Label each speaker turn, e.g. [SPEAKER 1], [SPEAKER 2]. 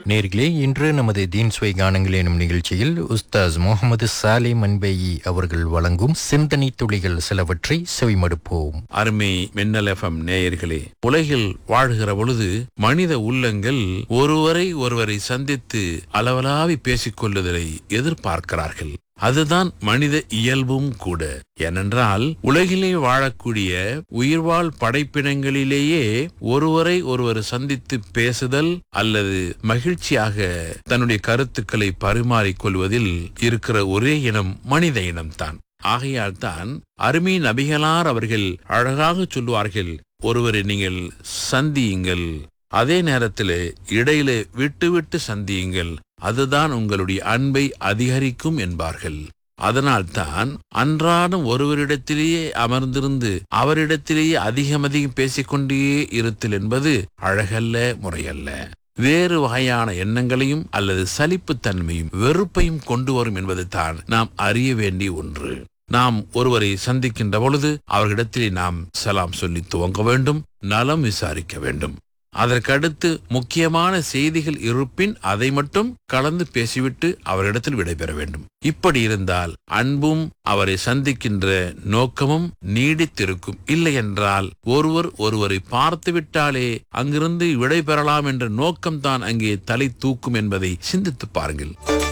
[SPEAKER 1] நேர்களே இன்று நமது தீன் சுவை கானங்கள் எனும் நிகழ்ச்சியில் உஸ்தாஸ் முகமது சாலே மன்பேயி அவர்கள் வழங்கும் சிந்தனை துளிகள் சிலவற்றை செவிமடுப்போம்
[SPEAKER 2] அருமை மின்னல் எஃப்எம் நேயர்களே உலகில் வாழ்கிற பொழுது மனித உள்ளங்கள் ஒருவரை ஒருவரை சந்தித்து அளவலாவி பேசிக் கொள்ளுதலை எதிர்பார்க்கிறார்கள் அதுதான் மனித இயல்பும் கூட ஏனென்றால் உலகிலே வாழக்கூடிய உயிர்வாழ் படைப்பினங்களிலேயே ஒருவரை ஒருவர் சந்தித்து பேசுதல் அல்லது மகிழ்ச்சியாக தன்னுடைய கருத்துக்களை பரிமாறிக் கொள்வதில் இருக்கிற ஒரே இனம் மனித இனம்தான் ஆகையால் தான் அருமை நபிகளார் அவர்கள் அழகாக சொல்லுவார்கள் ஒருவரை நீங்கள் சந்தியுங்கள் அதே நேரத்தில் இடையிலே விட்டு விட்டு சந்தியுங்கள் அதுதான் உங்களுடைய அன்பை அதிகரிக்கும் என்பார்கள் அதனால்தான் அன்றாடம் ஒருவரிடத்திலேயே அமர்ந்திருந்து அவரிடத்திலேயே அதிகம் அதிகம் பேசிக்கொண்டே இருத்தல் என்பது அழகல்ல முறையல்ல வேறு வகையான எண்ணங்களையும் அல்லது சலிப்புத்தன்மையும் வெறுப்பையும் கொண்டு வரும் என்பது தான் நாம் அறிய வேண்டிய ஒன்று நாம் ஒருவரை சந்திக்கின்ற பொழுது அவர்களிடத்திலே நாம் சலாம் சொல்லி துவங்க வேண்டும் நலம் விசாரிக்க வேண்டும் அதற்கடுத்து முக்கியமான செய்திகள் இருப்பின் அதை மட்டும் கலந்து பேசிவிட்டு அவரிடத்தில் விடைபெற வேண்டும் இப்படி இருந்தால் அன்பும் அவரை சந்திக்கின்ற நோக்கமும் நீடித்திருக்கும் இல்லை என்றால் ஒருவர் ஒருவரை பார்த்து விட்டாலே அங்கிருந்து விடைபெறலாம் என்ற நோக்கம்தான் அங்கே தலை தூக்கும் என்பதை சிந்தித்து பாருங்கள்